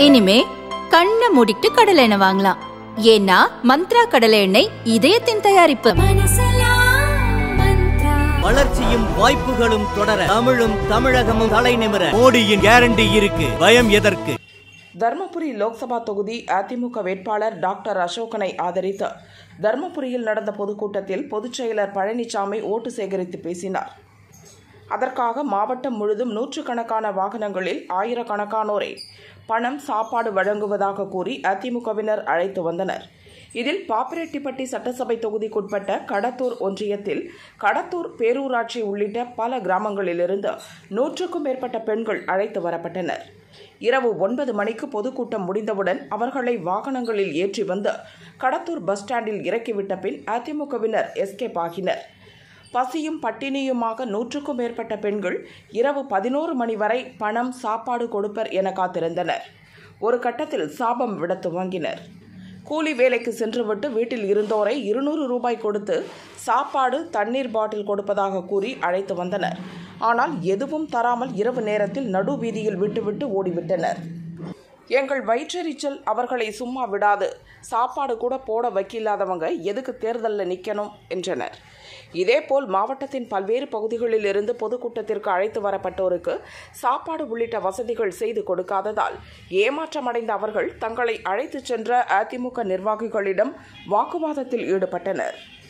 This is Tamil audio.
இனிமே கண்ணை மூடிட்டு கடலை எண்ணெய் வாங்கலாம் ஏன்னா மந்த்ரா கடலை எண்ணெய் இதயத்தின் தயாரிப்பு வளர்ச்சியும் வாய்ப்புகளும் தொடர தமிழும் தமிழகமும் தலை நிமிர மோடியின் கேரண்டி இருக்கு பயம் எதற்கு தர்மபுரி லோக்சபா தொகுதி அதிமுக வேட்பாளர் டாக்டர் அசோகனை ஆதரித்து தர்மபுரியில் நடந்த பொதுக்கூட்டத்தில் பொதுச் செயலர் பழனிசாமி ஓட்டு சேகரித்து பேசினார் அதற்காக மாவட்டம் முழுதும் நூற்றுக்கணக்கான வாகனங்களில் ஆயிரக்கணக்கானோரை பணம் சாப்பாடு வழங்குவதாக கூறி அதிமுகவினர் அழைத்து வந்தனர் இதில் பாப்பிரெட்டிப்பட்டி சட்டசபை தொகுதிக்குட்பட்ட கடத்தூர் ஒன்றியத்தில் கடத்தூர் பேரூராட்சி உள்ளிட்ட பல கிராமங்களிலிருந்து நூற்றுக்கும் மேற்பட்ட பெண்கள் அழைத்து வரப்பட்டனர் இரவு ஒன்பது மணிக்கு பொதுக்கூட்டம் முடிந்தவுடன் அவர்களை வாகனங்களில் ஏற்றி வந்து கடத்தூர் பஸ் ஸ்டாண்டில் இறக்கிவிட்ட பின் அதிமுகவினர் எஸ்கேப் ஆகினர் பசியும் பட்டினியுமாக நூற்றுக்கும் மேற்பட்ட பெண்கள் இரவு பதினோரு மணி வரை பணம் சாப்பாடு கொடுப்பர் என காத்திருந்தனர் ஒரு கட்டத்தில் சாபம் விட துவங்கினர் கூலி வேலைக்கு சென்றுவிட்டு வீட்டில் இருந்தோரை இருநூறு ரூபாய் கொடுத்து சாப்பாடு தண்ணீர் பாட்டில் கொடுப்பதாக கூறி அழைத்து வந்தனர் ஆனால் எதுவும் தராமல் இரவு நேரத்தில் நடு வீதியில் விட்டுவிட்டு ஓடிவிட்டனர் எங்கள் வயிற்றெரிச்சல் அவர்களை சும்மா விடாது சாப்பாடு கூட போட வைக்கில்லாதவங்க எதுக்கு தேர்தலில் நிற்கணும் என்றனர் இதேபோல் மாவட்டத்தின் பல்வேறு பகுதிகளில் இருந்து பொதுக்கூட்டத்திற்கு அழைத்து வரப்பட்டோருக்கு சாப்பாடு உள்ளிட்ட வசதிகள் செய்து கொடுக்காததால் ஏமாற்றமடைந்த அவர்கள் தங்களை அழைத்துச் சென்ற அதிமுக நிர்வாகிகளிடம் வாக்குவாதத்தில் ஈடுபட்டனர்